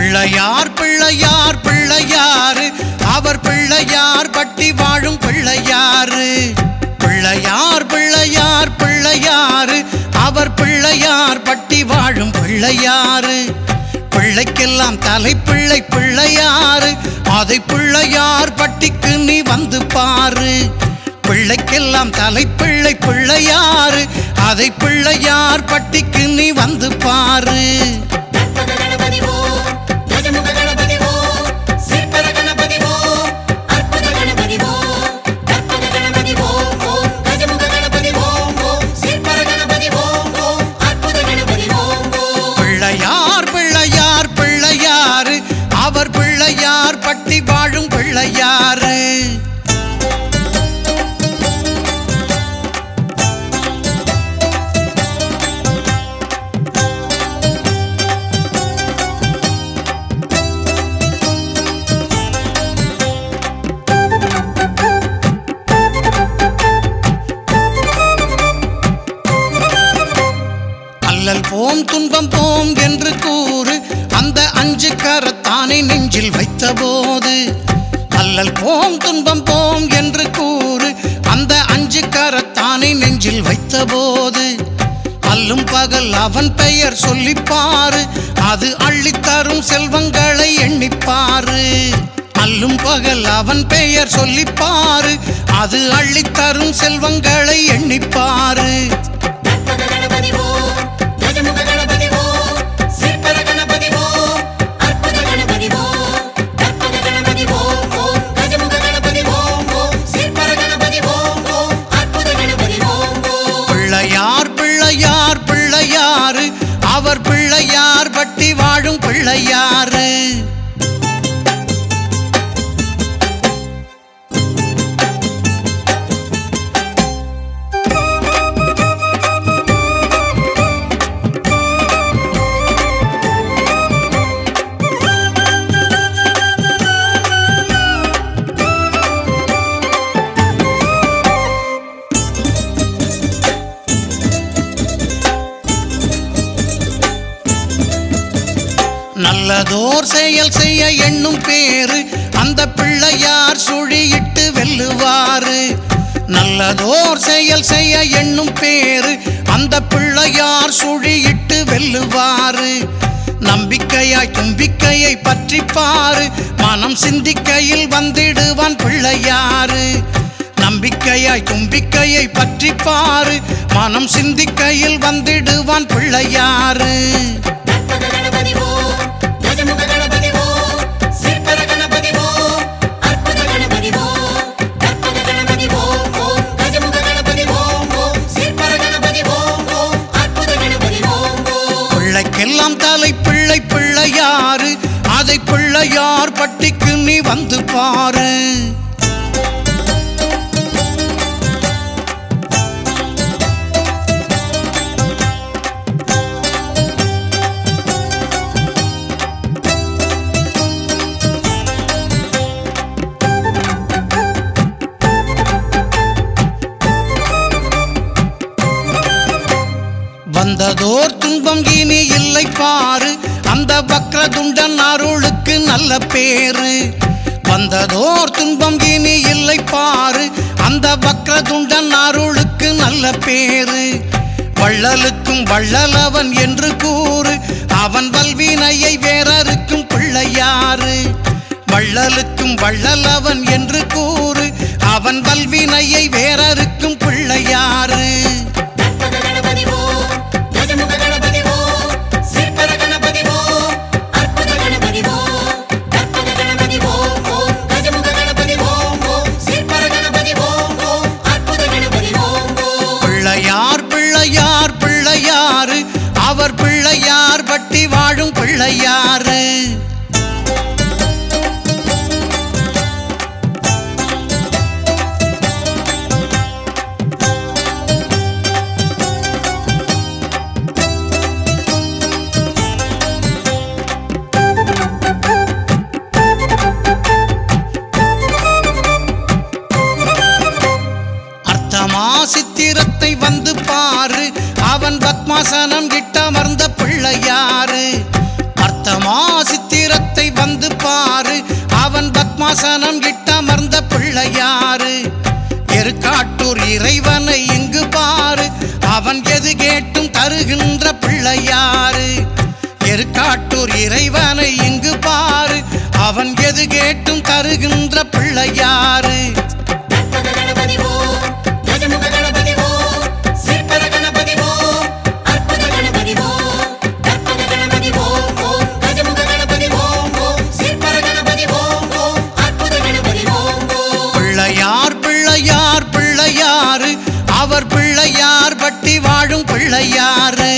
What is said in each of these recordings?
பிள்ளையார் பிள்ளையார் பிள்ளையாரு அவர் பிள்ளையார் பட்டி வாழும் பிள்ளையாரு பிள்ளையார் பிள்ளையார் பிள்ளையாரு அவர் பிள்ளையார் பட்டி வாழும் பிள்ளையாரு பிள்ளைக்கெல்லாம் தலை பிள்ளை பிள்ளையாரு அதை பிள்ளையார் பட்டிக்கு நீ வந்து பாரு பிள்ளைக்கெல்லாம் தலை பிள்ளை பிள்ளையாரு அதை பிள்ளையார் பட்டிக்கு நீ வந்து பாரு கற்பக கணபதி ஓம் கஜமுக கணபதி ஓம் சிற்பர கணபதி ஓம் அற்புத கணபதி ஓம் கற்பக கணபதி ஓம் ஓம் கஜமுக கணபதி ஓம் ஓம் சிற்பர கணபதி ஓம் ஓம் அற்புத கணபதி ஓம் ஓம் பிள்ளையார் பிள்ளையார் பிள்ளையாரு அவர் பிள்ளையார் பட்டி வாழும் பிள்ளையாரு அல்லல் போம் துன்பம் போம் என்று கூறு அந்த அஞ்சு கரத்தானை நெஞ்சில் வைத்தபோது அல்லல் போம் துன்பம் போம் என்று கூறு அந்த அஞ்சு கரத்தானை நெஞ்சில் வைத்தபோது அல்லும் பகல் அவன் பெயர் சொல்லிப்பாரு அது அள்ளித்தரும் செல்வங்களை எண்ணிப்பாரு அல்லும் பகல் அவன் பெயர் சொல்லிப்பாரு அது அள்ளித்தரும் செல்வங்களை எண்ணிப்பாரு கற்பக கணபதி ஓம் கஜமுக கணபதி ஓம் சிற்பர கணபதி ஓம் அற்புத கணபதி ஓம் கற்பக கணபதி ஓம் ஓம் கஜமுக கணபதி ஓம் ஓம் சிற்பர கணபதி ஓம் ஓம் அற்புத கணபதி ஓம் ஓம் பிள்ளையார் பிள்ளையார் பிள்ளையாரு அவர் பிள்ளையார் பட்டி வாழும் பிள்ளையாரு நல்லதோர் செயல் செய்ய எண்ணும் பேரு அந்த பிள்ளையார் சுழியிட்டு வெல்லுவாரு நல்லதோர் செயல் செய்ய எண்ணும் பேரு அந்த பிள்ளையார் சுழியிட்டு வெல்லுவாரு நம்பிக்கையாய் தும்பிக்கையை பற்றி பாரு மனம் சிந்திக்கையில் வந்திடுவான் பிள்ளையாரு நம்பிக்கையாய் தும்பிக்கையை பற்றி பாரு மனம் சிந்திக்கையில் வந்திடுவான் பிள்ளையாரு கற்பக கணபதி ஓம் கஜமுக கணபதி ஓம் சிற்பர கணபதி ஓம் அற்புத கணபதி ஓம் கற்பக கணபதி ஓம் ஓம் கஜமுக கணபதி ஓம் ஓம் சிற்பர கணபதி ஓம் ஓம் அற்புத கணபதி ஓம் ஓம் பிள்ளைக்கெல்லாம் தலை பிள்ளை பிள்ளையாரு அதை பிள்ளையார் பட்டிக்கு நீ வந்து பாரு வந்ததோர் துன்பம் இனி இல்லை பாரு அந்த வக்ரதுண்டன் அருளுக்கு நல்ல பேரு வந்ததோர் துன்பம் இனி இல்லை பாரு அந்த வக்ரதுண்டன் அருளுக்கு நல்ல பேரு வள்ளலுக்கும் வள்ளலவன் என்று கூறு அவன் வல்வினையை வேறறுக்கும் பிள்ளையாரு வள்ளலுக்கும் வள்ளலவன் என்று கூறு அவன் வல்வினையை வேறறுக்கும் பிள்ளையாரு கற்பக கணபதி ஓம் கஜமுக கணபதி ஓம் சிற்பர கணபதி ஓம் அற்புத கணபதி ஓம் கற்பக கணபதி ஓம் ஓம் கஜமுக கணபதி ஓம் ஓம் சிற்பர கணபதி ஓம் ஓம் அற்புத கணபதி ஓம் ஓம் பிள்ளையார் பிள்ளையார் பிள்ளையாரு அவர் பிள்ளையார் பட்டி வாழும் பிள்ளையாரு அர்த்தமா சித்திரத்தை வந்து பாரு அவன் பத்மாசனம் கிட்ட அமர்ந்த பிள்ளையாரு அர்த்தமா சித்திரத்தை ஆசனம் இட்டமர்ந்த பிள்ளையாரு எருக்காட்டூர் இறைவனை இங்கு பாரு அவன் எது கேட்டும் தருகின்ற பிள்ளையாரு எருக்காட்டூர் இறைவனை இங்கு பாரு அவன் எது கேட்டும் தருகின்ற பிள்ளையாரு கற்பக கணபதி ஓம் கஜமுக கணபதி ஓம் சிற்பர கணபதி ஓம் அற்புத கணபதி ஓம் கற்பக கணபதி ஓம் ஓம் கஜமுக கணபதி ஓம் ஓம் சிற்பர கணபதி ஓம் ஓம் அற்புத கணபதி ஓம் ஓம் பிள்ளையார் பிள்ளையார் பிள்ளையாரு அவர் பிள்ளையார் பட்டி வாழும் பிள்ளையாரு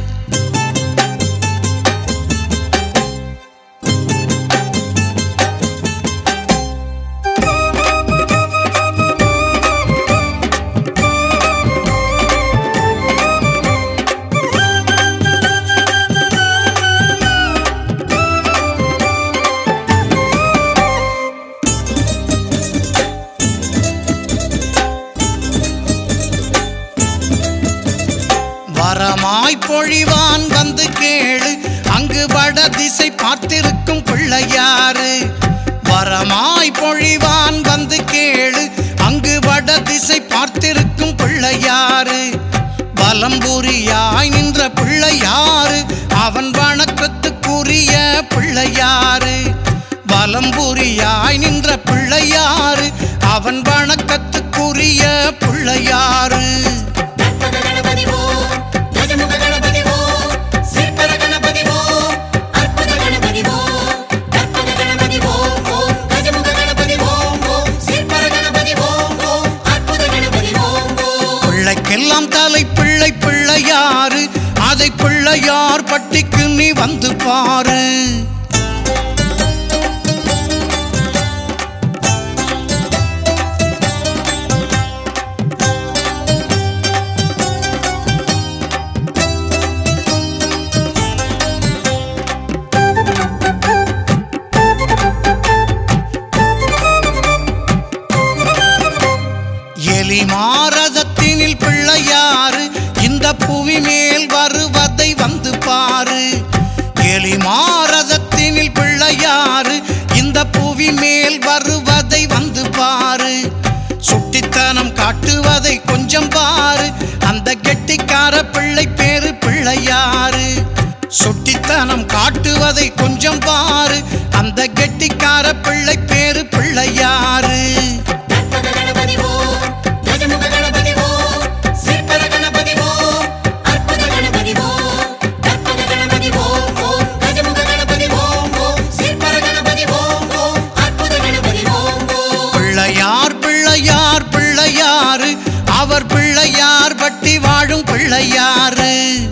வரமாய் பொழிவான் வந்து கேளு அங்கு வட திசை பார்த்திருக்கும் பிள்ளையாரு வரமாய் பொழிவான் வந்து கேளு அங்கு வட திசை பார்த்திருக்கும் பிள்ளையாரு பலம்புரியாய் நின்ற பிள்ளையாரு அவன் வணக்கத்துக்குரிய பிள்ளையாரு பலம்புரியாய் நின்ற பிள்ளையாரு அவன் வணக்கத்துக்குரிய பிள்ளையாரு கற்பக கணபதி ஓம் கஜமுக கணபதி ஓம் சிற்பர கணபதி ஓம் அற்புத கணபதி ஓம் கற்பக கணபதி ஓம் ஓம் கஜமுக கணபதி ஓம் ஓம் சிற்பர கணபதி ஓம் ஓம் அற்புத கணபதி ஓம் ஓம் பிள்ளைக்கெல்லாம் தலை பிள்ளை பிள்ளையாரு அதை பிள்ளையார் பட்டிக்கு நீ வந்து பாரு எலி மாரதத்தினில் பிள்ளையாரு இந்த புவி மேல் வருவதை வந்து பாரு எலி மாரதத்தினில் பிள்ளையாரு இந்த புவி மேல் வருவதை வந்து பாரு சுட்டித்தனம் காட்டுவதை கொஞ்சம் பாரு அந்த கெட்டிக்கார பிள்ளை பேரு பிள்ளையாரு சுட்டித்தனம் காட்டுவதை கொஞ்சம் பாரு அந்த கெட்டிக்கார பிள்ளை பேரு பிள்ளையாரு கற்பக கணபதி ஓம் கஜமுக கணபதி ஓம் சிற்பர கணபதி ஓம் அற்புத கணபதி ஓம் கற்பக கணபதி ஓம் ஓம் கஜமுக கணபதி ஓம் ஓம் சிற்பர கணபதி ஓம் ஓம் அற்புத கணபதி ஓம் ஓம் பிள்ளையார் பிள்ளையார் பிள்ளையாரு அவர் பிள்ளையார் பட்டி வாழும் பிள்ளையாரு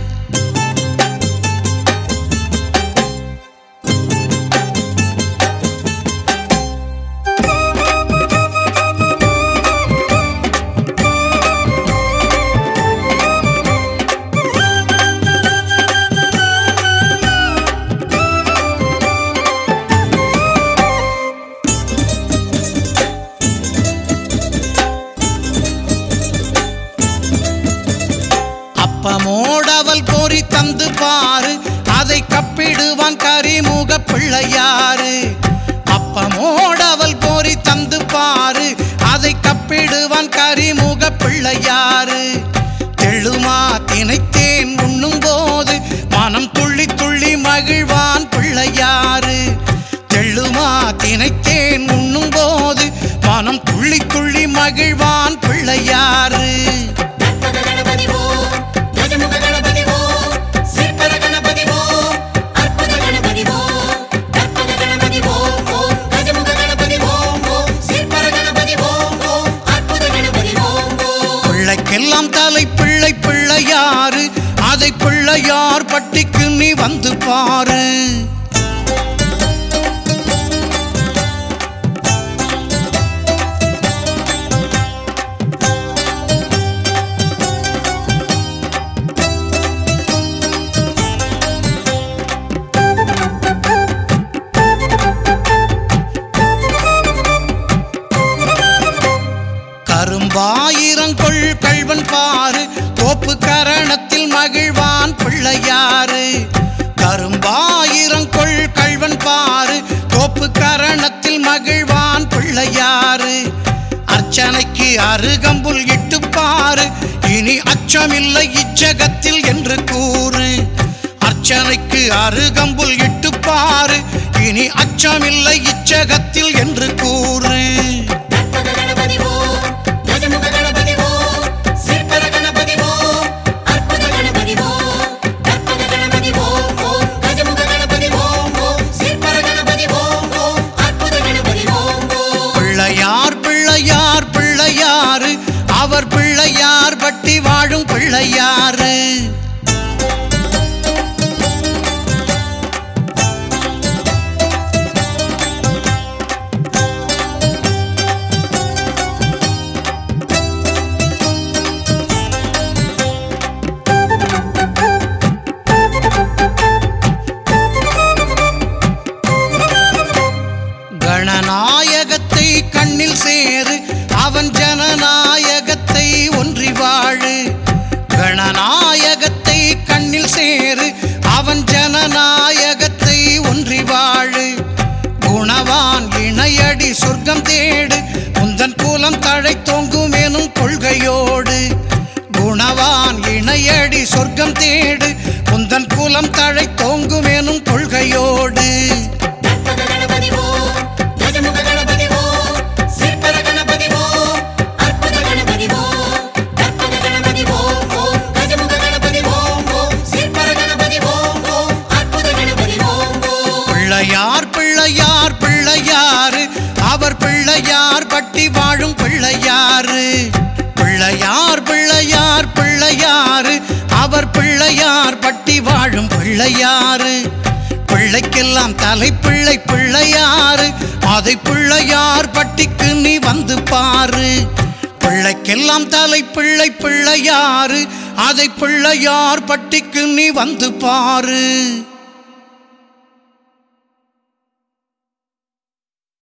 அப்பமோடவல் கோரி தந்து பாரு அதை கப்பிடுவான் கரிமுக பிள்ளையாரு அப்பமோடவல் கோரி தந்து பாரு அதை கப்பிடுவான் கரிமுக பிள்ளையாரு தெள்ளுமா தினைத்தேன் உண்ணும் போது மனம் துள்ளி துள்ளி மகிழ்வான் பிள்ளையாரு தெள்ளுமா தினைத்தேன் உண்ணும் போது மனம் துள்ளி துள்ளி மகிழ்வான் பிள்ளையாரு கற்பக கணபதி ஓம் கஜமுக கணபதி ஓம் சிற்பர கணபதி ஓம் அற்புத கணபதி ஓம் கற்பக கணபதி ஓம் ஓம் கஜமுக கணபதி ஓம் ஓம் சிற்பர கணபதி ஓம் ஓம் அற்புத கணபதி ஓம் ஓம் பிள்ளைக்கெல்லாம் தலை பிள்ளை பிள்ளையாரு அதை பிள்ளையார் பட்டிக்கு நீ வந்து பாரு கரும்பாயிரங்கொள் கள்வன் பாரு தோப்பு கரணத்தில் மகிழ்வான் பிள்ளையாரு கரும்பாயிரங்கொள் கள்வன் பாரு தோப்பு கரணத்தில் மகிழ்வான் அருகம்புல் இட்டு பாரு இனி அச்சமில்லை இச்சகத்தில் என்று கூறு அர்ச்சனைக்கு அருகம்புல் இட்டு பாரு இனி அச்சமில்லை இச்சகத்தில் என்று கூறு கற்பக கணபதி ஓம் கஜமுக கணபதி ஓம் சிற்பர கணபதி ஓம் அற்புத கணபதி ஓம் கற்பக கணபதி ஓம் ஓம் கஜமுக கணபதி ஓம் ஓம் சிற்பர கணபதி ஓம் ஓம் அற்புத கணபதி ஓம் ஓம் பிள்ளையார் பிள்ளையார் பிள்ளையாரு அவர் பிள்ளையார் பட்டி வாழும் பிள்ளையாரு கணநாயகத்தை கண்ணில் சேரு அவன் ஜனநாயகத்தை ஒன்றி வாழு கணநாயகத்தை கண்ணில் சேரு அவன் ஜனநாயகத்தை ஒன்றி வாழு குணவான் இணையடி சொர்க்கம் தேடு உந்தன் கூலம் தழை தொங்கும் எனும் கொள்கையோடு குணவான் இணையடி சொர்க்கம் தேடு உந்தன் கூலம் தழை தொங்கும் எனும் கொள்கையோடு கற்பக கணபதி ஓம் கஜமுக கணபதி ஓம் சிற்பர கணபதி ஓம் அற்புத கணபதி ஓம் கற்பக கணபதி ஓம் ஓம் கஜமுக கணபதி ஓம் ஓம் சிற்பர கணபதி ஓம் ஓம் அற்புத கணபதி ஓம் ஓம் பிள்ளையார் பிள்ளையார் பிள்ளையாரு அவர் பிள்ளையார் பட்டி வாழும் பிள்ளையாரு பிள்ளையார் பிள்ளையார் பிள்ளையாரு அவர் பிள்ளையார் பட்டி வாழும் பிள்ளையாரு பிள்ளைக்கெல்லாம் தலை பிள்ளை பிள்ளையாரு அதை பிள்ளையார் பட்டிக்கு நீ வந்து பாரு பிள்ளைக்கெல்லாம் தலை பிள்ளை பிள்ளையாரு அதை பிள்ளையார் பட்டிக்கு நீ வந்து பாரு